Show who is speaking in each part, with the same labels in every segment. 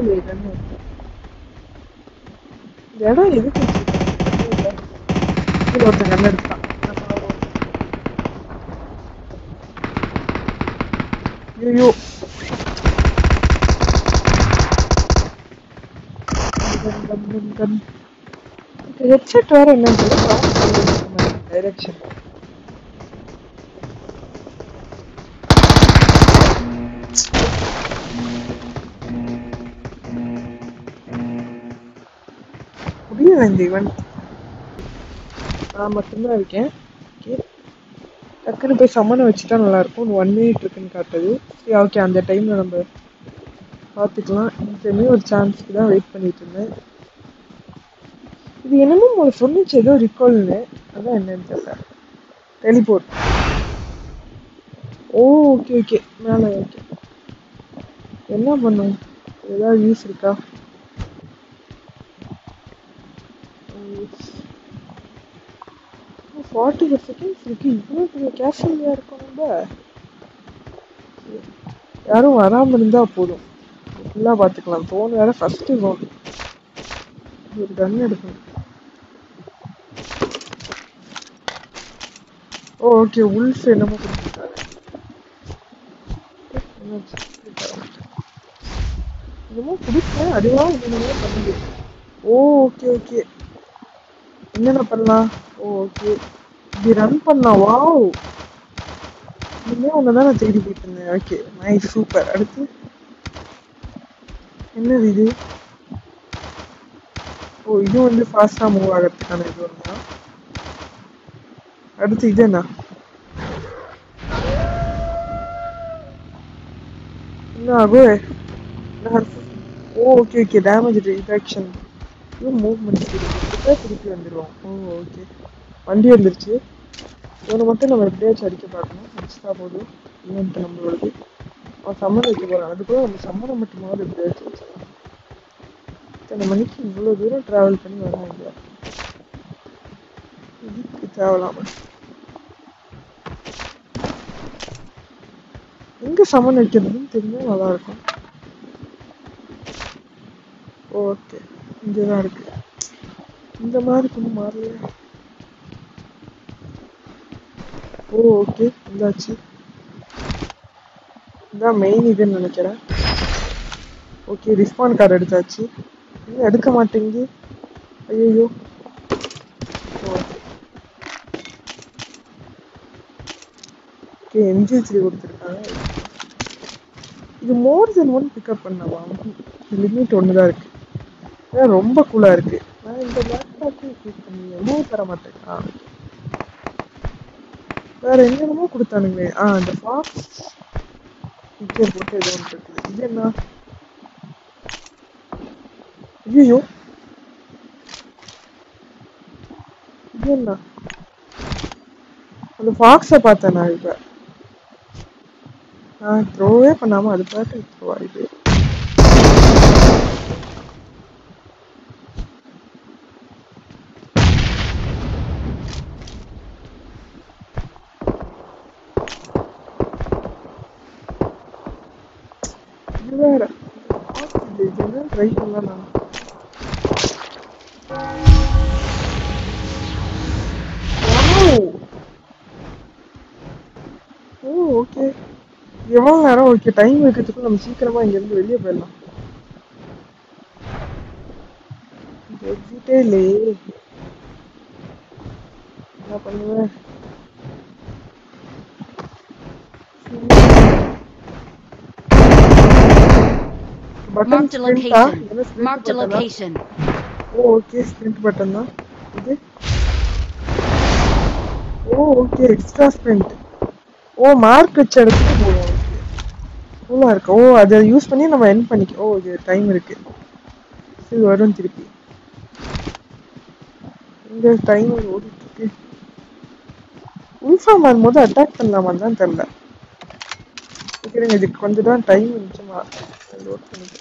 Speaker 1: இல்லையே கண்ணு இந்த இடம் எதுக்கு வச்சிருக்காங்க கீழே ஒருத்தன் கண்ணு எடுத்தான் ஐயோ கன் கன் கன் கன் ஹெட்செட் வேற என்னன்னு தெரியல டைரக்ஷன் முடியல இந்த இவன் நான் மட்டும்தான் இருக்கேன் ஓகே டக்குன்னு போய் சம்மனை வச்சுட்டா நல்லா இருக்கும் ஒன் மினிட் இருக்குன்னு காட்டுது சரி ஓகே அந்த டைம்ல நம்ம பார்த்துக்கலாம் இனிமே ஒரு சான்ஸ்க்கு தான் வெயிட் பண்ணிட்டு இருந்தேன் இது என்னமோ உங்களுக்கு சொன்னிச்சு ஏதோ ரிகால்னு அதான் என்னன்னு தெரியல டெலிபோர்ட் ஓ ஓகே ஓகே மேலே ஓகே என்ன பண்ணும் ஏதாவது யூஸ் இருக்கா ஃபார்ட்டி ஃபோர் செகண்ட்ஸ் இருக்கு இவ்வளோ பெரிய கேஷுவலியாக இருக்கும் நம்ம யாரும் வராமல் இருந்தால் போதும் ஃபுல்லாக பார்த்துக்கலாம் ஃபோன் வேற ஃபஸ்ட்டு ஃபோன் ஒரு கன் எடுக்கணும் ஓ ஓகே உல்ஃப் என்னமோ கொடுத்துருக்காரு என்னாச்சு? என்னமோ கொடுத்தேன் அதுவா என்னென்னமோ பண்ணுது ஓ ஓகே ஓகே என்னென்ன பண்ணலாம் ஓ ஓகே இப்படி ரன் பண்ணலாம் வாவ் இனிமே ஒன்று தான் நான் தேடி போயிட்டு இருந்தேன் ஓகே நைஸ் சூப்பர் அடுத்து என்னது இது ஓ இது வந்து ஃபாஸ்ட்டாக மூவ் ஆகிறதுக்கான இது ஒன்றா அடுத்து இது என்ன என்ன ஆகும் என்ன oh okay okay damage reduction இது மூவ்மெண்ட் திருப்பி திருப்பி வந்துடுவோம் ஓ ஓகே வண்டி வந்துருச்சு இவனை மட்டும் நம்ம எப்படியாச்சும் அடிக்க பார்க்கணும் அடிச்சுட்டா போதும் ஈவெண்ட் நம்மளோடது அவன் சம்மன் வைக்க போகிறான் அதுக்குள்ள நம்ம சம்மனை மட்டுமாவது எப்படியாச்சும் வச்சுக்கலாம் இத்தனை மணிக்கு இவ்வளோ தூரம் ட்ராவல் பண்ணி வர முடியாது இதுக்கு தேவலாம எங்க சமன் வைக்கிறதுன்னு தெரிஞ்சா நல்லா இருக்கும் ஓகே இங்கதான் இருக்கு இந்த மாதிரி கொஞ்சம் மாறல ஓ ஓகே இந்தாச்சு இதான் மெயின் இதுன்னு நினைக்கிறேன் ஓகே ரிஸ்பான் கார்டு எடுத்தாச்சு இன்னும் எடுக்க மாட்டேங்குது ஐயோ ஓகே எம்ஜிஹெச்டி கொடுத்துருக்காங்க இது மோர் தென் ஒன் பிக்கப் பண்ணவா லிமிட் ஒன்று தான் இருக்கு அதான் ரொம்ப கூலாக இருக்கு நான் இந்த லேப்டாப்பே யூஸ் பண்ணி எதுவும் தர மாட்டேன் ஆ வேற என்னென்னமோ கொடுத்தானுங்களே ஆ இந்த ஃபாக்ஸ் பிக்சர் போட்டு ஏதோ ஒன்று இருக்குது இது என்ன ஐயோ இது என்ன அந்த ஃபாக்ஸை பார்த்தேன் நான் இப்போ நான் த்ரோவே பண்ணாம அது பாட்டு த்ரோ ஆயிடுது இது வேற Fox இது என்ன ட்ரை பண்ணலாம் நான் Wow! ஓ ஓகே எவ்வளோ நேரம் ஓகே டைம் வைக்கிறதுக்கு நம்ம சீக்கிரமா இங்கேருந்து வெளியே போயிடலாம் எக்ஸிட்டே இல்லையே என்ன பண்ணுவேன் பட்டன்
Speaker 2: Marked a
Speaker 1: ஸ்பிரிண்டா
Speaker 2: location.
Speaker 1: என்ன ஸ்பிரிண்ட்
Speaker 2: Marked a
Speaker 1: பட்டனா
Speaker 2: location.
Speaker 1: Oh okay sprint button தான் இது oh okay extra sprint oh mark வச்ச இடத்துக்கு போகும் ஓகே இருக்கு ஓ அதை யூஸ் பண்ணி நம்ம என் பண்ணிக்க ஓ இது டைம் இருக்கு சரி வரும் திருப்பி இந்த டைம் ஓடிட்டு இருக்கு உல்ஃபா மாறும்போது அட்டாக் பண்ணலாமான்னு தான் தெரில ஓகே இதுக்கு கொஞ்சம் தான் டைம் இருந்துச்சுமா லோட் பண்ணிக்கிறேன்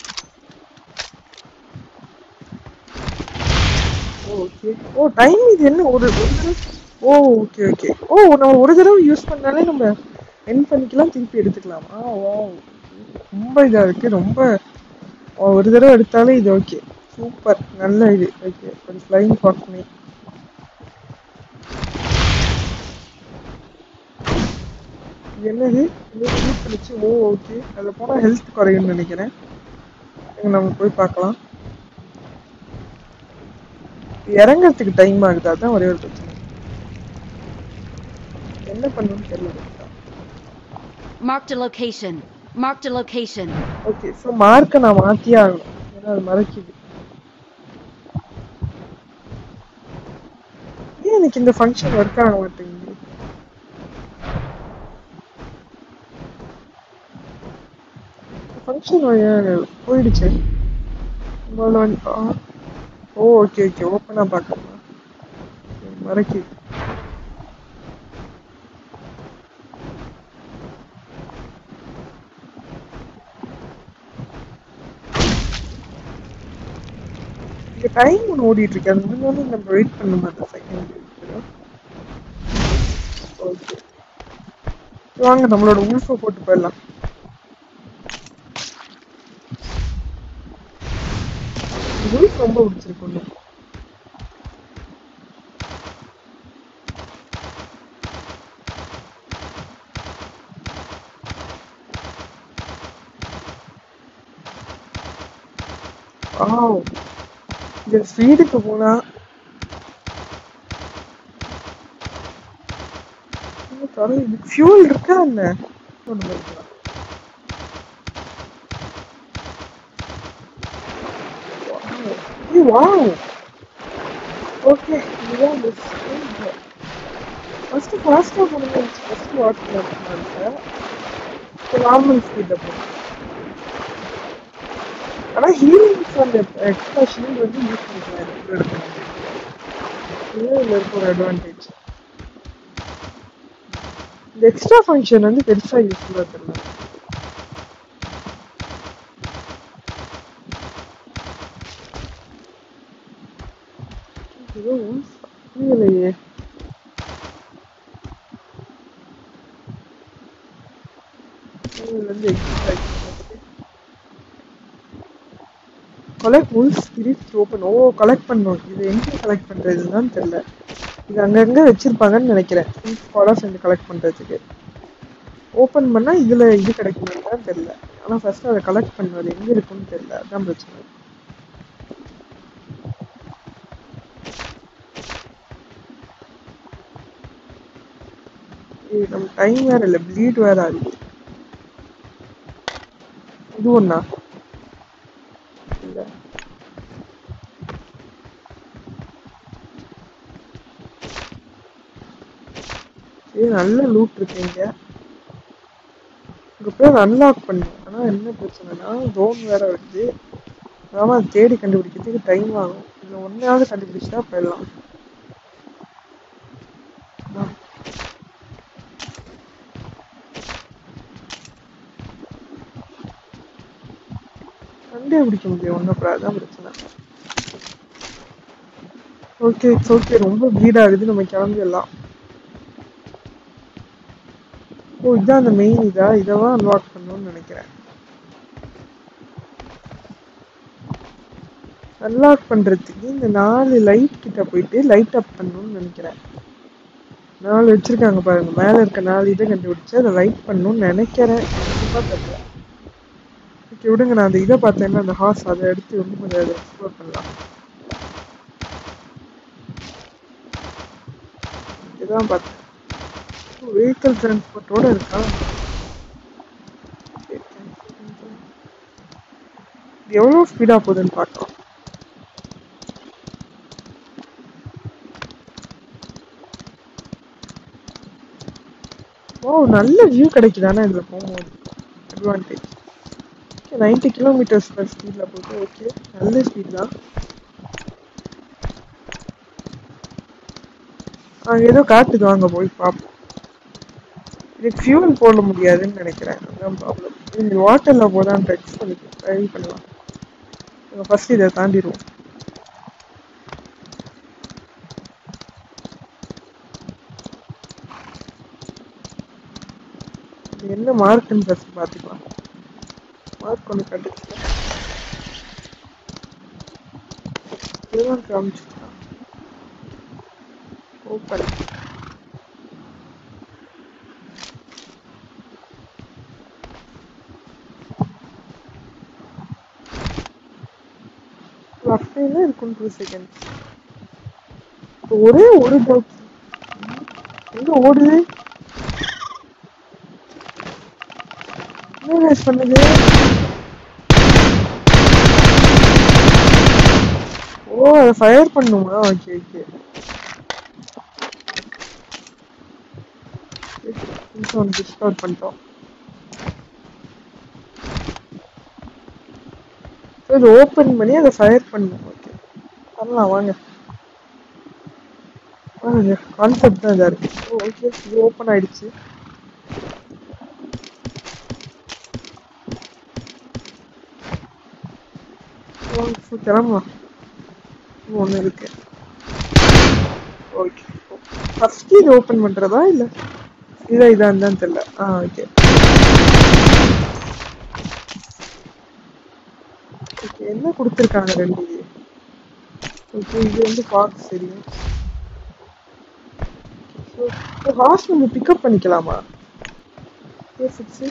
Speaker 1: ஓகே ஓ டைம் இது என்ன ஒரு ஒரு தடவை ஓ ஓகே ஓகே ஓ நம்ம ஒரு தடவை யூஸ் பண்ணாலே நம்ம என் பண்ணிக்கலாம் திருப்பி எடுத்துக்கலாம் ஆ வா ரொம்ப இதா இருக்கு ரொம்ப ஒரு தடவை எடுத்தாலே இது ஓகே சூப்பர் நல்ல இது ஓகே ஒரு ஃப்ளைங் ஃபாக்ஸ் இது என்னது இது ஷூட் பண்ணிச்சு ஓ ஓகே அதில் போனால் ஹெல்த் குறையும்னு நினைக்கிறேன் இங்க நம்ம போய் பார்க்கலாம் இறங்கறதுக்கு டைம் ஆகுது அதான் ஒரே ஒரு பிரச்சனை என்ன பண்ணணும்னு தெரியல
Speaker 2: Marked a location. Marked a location.
Speaker 1: Okay so மார்க்கை நான் மாற்றியே ஆகணும் ஏன்னா அது மறைக்குது ஏன் எனக்கு இந்த ஃபங்க்ஷன் ஒர்க் ஆக மாட்டேங்குது ஃபங்க்ஷன் போயிடுச்சு முதல்ல வந்து ஆ ஓ ஓகே ஓகே ஓப்பனாக பார்க்கணுமா மறைக்குது இங்க டைம் ஒன்று ஓடிட்டு இருக்கு அது முடிஞ்சோன்னு நம்ம வெயிட் பண்ண மாட்டோம் செகண்ட் ஓகே வாங்க நம்மளோட உல்ஃபை போட்டு போயிடலாம் உல்ஃப் ரொம்ப பிடிச்சிருக்கு ஒன்று வாவ் இந்த ஸ்பீடுக்கு போனா ஃபியூல் இருக்கா என்ன ஒண்ணு இருக்கலாம். Wow. ஏய், wow. Okay, இதுதான் இந்த speed. First fast ஆ போகணும்னு நினைச்சு first water ல போனாங்க. இப்போ normal speed ல போகணும். ஆனா ஹீலிங்ஸ் அந்த எக்ஸ்ட்ரா ஷீல்ட் வந்து யூஸ் பண்ணிக்கலாம் எப்படி எடுக்கணும் இதுதான் இதுல இருக்க ஒரு அட்வான்டேஜ் இந்த எக்ஸ்ட்ரா ஃபங்க்ஷன் வந்து பெருசா யூஸ்ஃபுல்லா தெரியல ஏதோ புரியலையே இதுல இருந்து எக்ஸ்ட்ரா கலெக்ட் உல்ஸ் ஸ்பிரிட் ஓப்பன் ஓ கலெக்ட் பண்ணணும் இது எங்க கலெக்ட் பண்றதுன்னு தெரியல இது அங்கங்க வச்சிருப்பாங்கன்னு நினைக்கிறேன் ஃபாலோ சேர்ந்து கலெக்ட் பண்றதுக்கு ஓப்பன் பண்ணா இதுல இது கிடைக்குமான்னு தான் தெரியல ஆனா ஃபர்ஸ்ட் அதை கலெக்ட் பண்ணுவது எங்க இருக்குன்னு தெரியல அதான் பிரச்சனை ஏய், நம்ம டைம் வேற இல்ல ப்ளீட் வேற ஆகுது இது ஒண்ணா இல்ல ஏய் நல்ல லூட் இருக்கு இங்க இங்க போய் அன்லாக் பண்ணும் ஆனா என்ன பிரச்சனைனா ஜோன் வேற வருது அதான் அதை தேடி கண்டுபிடிக்கிறதுக்கு டைம் ஆகும் இதுல ஒன்னையாவது கண்டுபிடிச்சா போயிடலாம் ஆமா. கண்டே பிடிக்க முடியும் ஒன்றும் அப்புறம் அதான் பிரச்சனை ஓகே இட்ஸ் ஓகே ரொம்ப பீட் ஆகுது நம்ம கிளம்பிடலாம் ஓ இதான் அந்த மெயின் இதா இதெல்லாம் அன்லாக் பண்ணணும்னு நினைக்கிறேன் அன்லாக் பண்றதுக்கு இந்த நாலு லைட் கிட்ட போயிட்டு லைட் அப் பண்ணணும்னு நினைக்கிறேன் நாலு வச்சிருக்காங்க பாருங்க மேல இருக்க நாலு இதை கண்டுபிடிச்சு அதை லைட் பண்ணணும்னு நினைக்கிறேன் கண்டிப்பா தெரியல ஓகே விடுங்க நான் அந்த இதை பார்த்தேன்னா அந்த ஹார்ஸ் அதை எடுத்து வந்து கொஞ்சம் அதை எக்ஸ்ப்ளோர் பண்ணலாம் இதான் பார்த்தேன் வெஹிக்கல் டிரான்ஸ்போர்ட்டோட இருக்கா Okay, இது எவ்வளோ ஸ்பீடா போகுதுன்னு பார்க்கலாம் ஓ நல்ல வியூ கிடைக்குதானே இதில் போகும்போது advantage okay ninety kilometres per ஸ்பீடில் போகுது ஓகே நல்ல ஸ்பீட் தான் அங்கே ஏதோ காட்டுது வாங்க போய் பார்ப்போம் இதுக்கு ஃபியூல் போட முடியாதுன்னு நினைக்கிறேன் அதான் ப்ராப்ளம் இந்த வாட்டரில் போதான் டச் பண்ணி ட்ரை பண்ணலாம் நம்ம ஃபர்ஸ்ட் இதை தாண்டிடுவோம் இது என்ன மார்க்குன்னு ஃபர்ஸ்ட் பார்த்துக்கலாம் மார்க் ஒன்று கட்டுச்சு இதுதான் காமிச்சிருக்கான் ஓப்பன் அப்படின்னா இருக்கும் டூ செகண்ட் ஒரே ஒரு டவுட் எங்க ஓடுது என்ன guys பண்ணுது ஓ அதை ஃபயர் பண்ணுமா ஓகே ஓகே கொஞ்சம் டிஸ்கவுண்ட் பண்ணிட்டோம் So, இது ஓப்பன் பண்ணி அதை ஃபயர் பண்ணணும் ஓகே பண்ணலாம் வாங்க வாங்க கான்செப்ட் தான் இதாக இருக்கு ஓ ஓகே இது ஓப்பன் ஆயிடுச்சு வாங்க so கிளம்பலாம் ஒன்று இருக்கு ஓகே ஃபர்ஸ்ட் இது ஓப்பன் பண்றதா இல்ல இதா இதான் தான் தெரியல ஆ ஓகே ஓகே என்ன கொடுத்துருக்காங்க ரெண்டு இது ஓகே இது வந்து பாக்ஸ் தெரியும் ஸோ ஹார்ஸ் நம்ம பிக்கப் பண்ணிக்கலாமா ஏ சிக்ஸு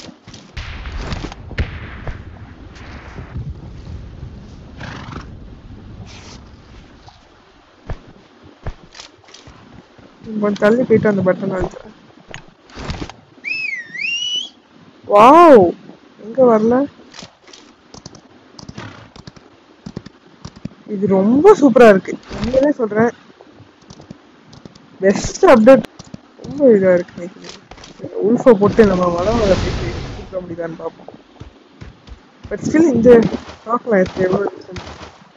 Speaker 1: கொஞ்சம் தள்ளி போயிட்டு அந்த பட்டன் அழுத்துறேன் வாவ் எங்க வரல இது ரொம்ப சூப்பரா இருக்கு உண்மையிலே சொல்றேன் பெஸ்ட் அப்டேட் ரொம்ப இதா இருக்கு உல்ஃபை போட்டு நம்ம வளம் வளர்த்துட்டு கூப்பிட முடியுதான்னு பார்ப்போம் பட் ஸ்டில் இந்த பார்க்கலாம் இருக்கு எவ்வளோ distance.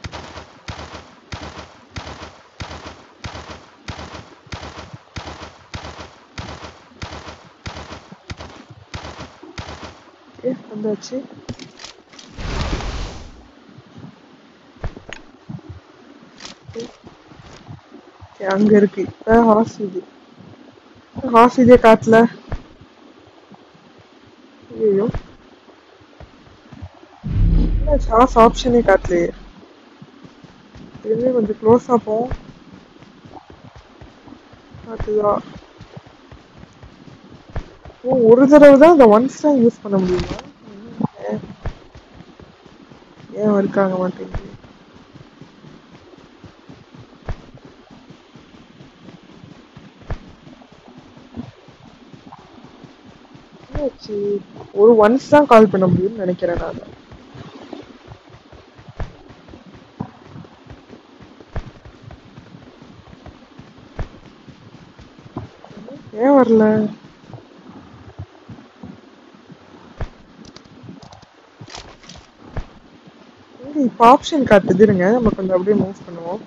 Speaker 1: ஓகே வந்தாச்சு ஓகே அங்க இருக்கு இப்ப ஹார்ஸ் இது ஹார்ஸ் இதே காட்டல ஐயோ ஹார்ஸ் ஆப்ஷனே காட்டலையே இதுவே கொஞ்சம் க்ளோஸ் போம் காட்டுதா ஓ ஒரு தடவை தான் அந்த ஒன்ஸ் தான் யூஸ் பண்ண முடியுமா ஏன்? ஏன் ஒர்க் ஆக மாட்டேங்குது என்னாச்சு? ஒரு ஒன்ஸ் தான் கால் பண்ண முடியும்னு நினைக்கிறேன் நான் ஏன் வரல ஏங்க, இப்ப ஆப்ஷன் காட்டுது இருங்க நம்ம கொஞ்சம் அப்படியே மூவ் பண்ணுவோம்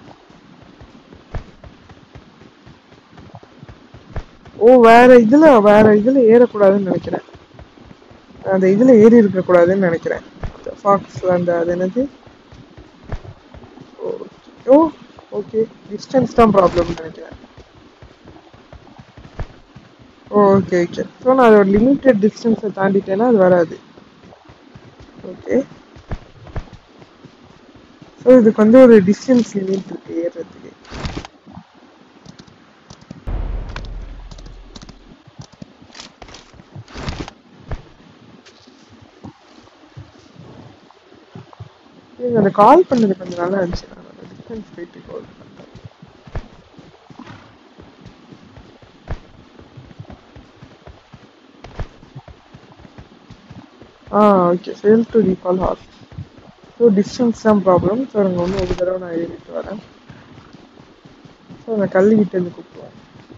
Speaker 1: ஓ வேற இதுல வேற இதுல ஏறக்கூடாதுன்னு நினைக்கிறேன் அந்த இதுல ஏறி இருக்க கூடாதுன்னு நினைக்கிறேன் ஃபாக்ஸ்ல அந்த அது என்னது ஓ, ஓ ஓகே டிஸ்டன்ஸ் தான் ப்ராப்ளம்னு நினைக்கிறேன் ஓகே ஓகே ஸோ நான் அதோட லிமிட்டட் டிஸ்டன்ஸை தாண்டிட்டேன்னா அது வராது ஓகே ஸோ இதுக்கு வந்து ஒரு டிஸ்டன்ஸ் லிமிட் இருக்கு ஏறுறதுக்கு நீங்க அந்த கால் பண்ணது கொஞ்சம் நல்லா இருந்துச்சு நான் அந்த டிஸ்டன்ஸ் போயிட்டு கால் பண்ணேன் ah okay fail to recall horse so distance தான் ப்ராப்ளம் ஸோ நாங்கள் வந்து ஒரு தடவை நான் ஏறிட்டு வரேன் ஸோ அந்த கல்லுக்கிட்ட இருந்து கூப்பிடுவோம்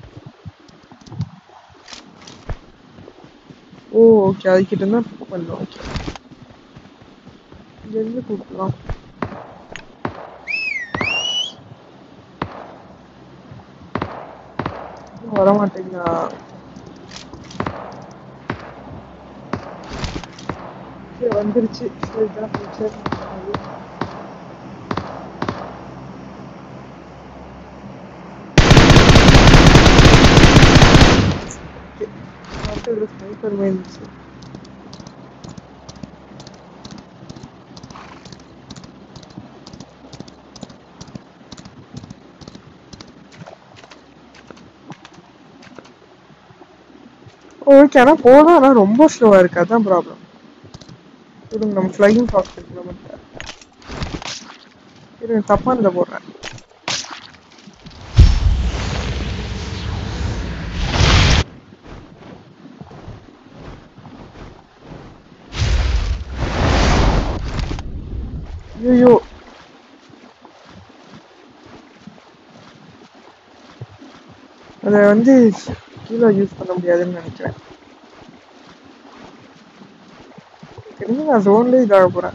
Speaker 1: ஓ ஓகே அதுக்கிட்ட தான் பிக் பண்ணோம் ஓகே இங்கேருந்து கூப்பிடலாம் இன்னும் வர மாட்டேங்களா ஓகே வந்துருச்சு சரி தான் ஃபியூச்சர் ஓகே அடுத்தது ஸ்னைப்பர் வந்துச்சு ஓகே ஆனா போதும் ஆனா ரொம்ப ஸ்லோவா இருக்கு அதான் ப்ராப்ளம் இருங்க நம்ம ஃப்ளையிங் ஃபாஸ்ட் இருக்கு நம்மகிட்ட இருங்க தப்பானதை போடுறேன் ஐயோ அதை வந்து கீழே யூஸ் பண்ண முடியாதுன்னு நினைக்கிறேன் திரும்பி நான் ஜோன்லேயே இதாக போகிறேன்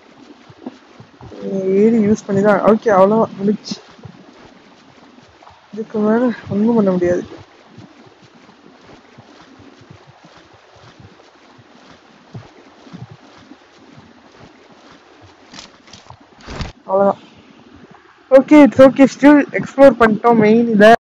Speaker 1: ஏறி யூஸ் பண்ணி தான் ஓகே அவ்வளோதான் முடிச்சு இதுக்கு மேலே ஒன்றும் பண்ண முடியாது அவ்வளோதான் okay it's okay still explore பண்ணிட்டோம் மெயின் இதை